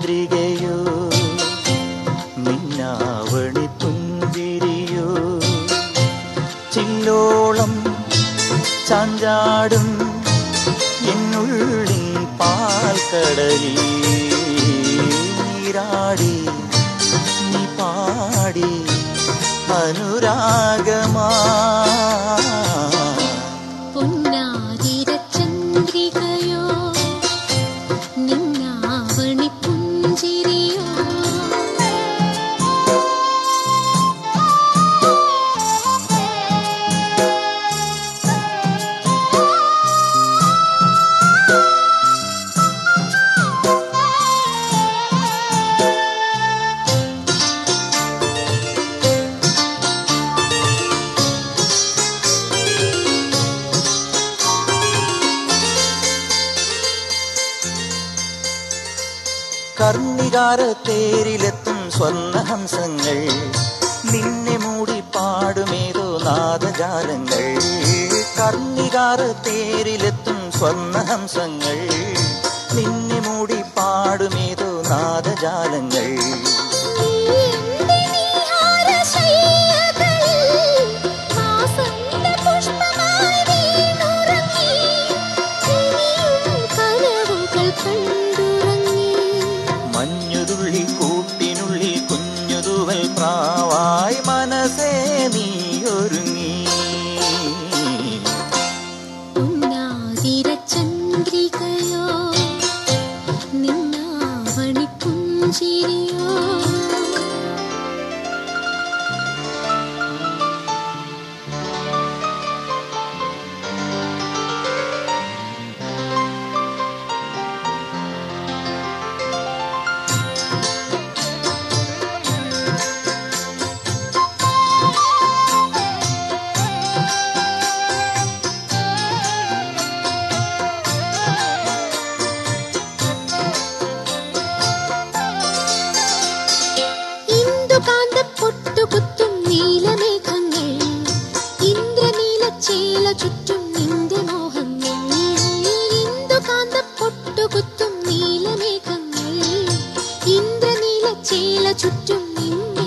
ചന്ദ്രികയോ നിന്നാവണി പുഞ്ചിരിയോ ചില്ലോളം ചാഞ്ചാടും എന്നുള്ളിൻ പാൽക്കടലിൽ നീരാടി നീ പാടി അനുരാഗമാ പൊന്നാതിര ചന്ദ്രികയോ നിന്നാവണി പുഞ്ചിരിയോ കർണികാര തേരിലെത്തും സ്വർണഹംസങ്ങൾ നിന്നെ മൂടി പാടുമേതോ നാദജാലങ്ങൾ കർണികാര തേരിലെത്തും സ്വർണഹംസങ്ങൾ നിന്നെ മൂടി പാടുമേതോ നാദജാലങ്ങൾ മഞ്ഞുതുള്ളി കൂട്ടിനുള്ളിൽ കുഞ്ഞുതുവൽ പ്രാവായി മനസ്സേ നീ ഒരുങ്ങി ചന്ദ്രികയോ നിന്നാവണി പുഞ്ചിരിയോ ഇന്ദുകാന്ത പൊട്ടുകുത്തും നീലമേഘങ്ങൾ ഇന്ദ്രനീല ചേല ചുറ്റും നിന്റെ മോഹങ്ങൾ ഇന്ദുകാന്ത പൊട്ടുകുത്തും നീലമേഘങ്ങൾ ഇന്ദ്രനീല ചേല ചുറ്റും നിന്റെ